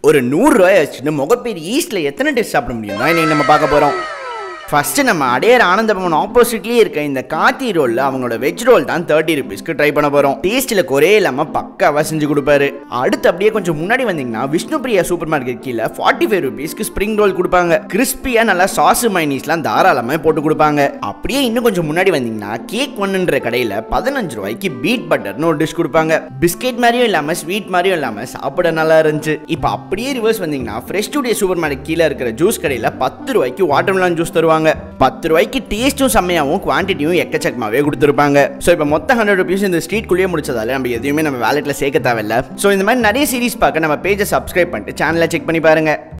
ஒரு நூறுரூவாய் வச்சுட்டு முகப்பேர் ஈஸ்ட்டில் எத்தனை டிஷ் சாப்பிட முடியும் தான் இன்னைக்கு நம்ம பார்க்க போகிறோம் ஃபர்ஸ்ட் நம்ம அடையார் ஆனந்தபவன் ஆப்போசிட்லேயே இருக்க இந்த காத்தி ரோலில் அவங்களோட வெஜ் ரோல் தான் தேர்ட்டி ருபீஸ்க்கு ட்ரை பண்ண போகிறோம் டேஸ்ட்டில் குறையே இல்லாமல் பக்காவாக செஞ்சு கொடுப்பாரு அடுத்து அப்படியே கொஞ்சம் முன்னாடி வந்தீங்கன்னா விஷ்ணு பிரியா சூப்பர் மார்க்கெட் கீழே ஃபார்ட்டி ஃபைவ் ருபீஸ்க்கு ஸ்ப்ரிங் ரோல் கொடுப்பாங்க கிறிஸ்பியாக நல்லா சாஸ் மைனீஸ்லாம் தாராளமாக போட்டு கொடுப்பாங்க அப்படியே இன்னும் கொஞ்சம் முன்னாடி வந்தீங்கன்னா கேக் ஒன்னுன்ற கடையில் பதினஞ்சு ரூபாய்க்கு பீட் பட்டர்னு ஒரு டிஷ் கொடுப்பாங்க பிஸ்கெட் மாதிரியும் இல்லாமல் ஸ்வீட் மாதிரியும் இல்லாமல் சாப்பிட நல்லா இருந்துச்சு இப்போ அப்படியே ரிவர்ஸ் வந்தீங்கன்னா ஃப்ரெஷ் டுடே சூப்பர் மார்க்கெட் கீழே இருக்கிற ஜூஸ் கடையில் பத்து ரூபாய்க்கு வாட்டர்மெலன் ஜூஸ் தருவாங்க பத்து ரூபாய்க்கு டேஸ்ட்டும் செம்மையாகவும் குவான்டிட்டியும் எக்கச்சக்கமாகவே கொடுத்துருப்பாங்க ஸோ இப்போ மொத்த ஹண்ட்ரட் ருபீஸ் இந்த ஸ்ட்ரீட்குள்ளேயே முடிச்சதால நம்ம எதுவுமே நம்ம வேலெட்டில் சேர்க்க தேவையில்ல ஸோ இந்த மாதிரி நிறைய சீரிஸ் பார்க்க நம்ம பேஜை சப்ஸ்கிரைப் பண்ணிட்டு சேனலை செக் பண்ணி பாருங்க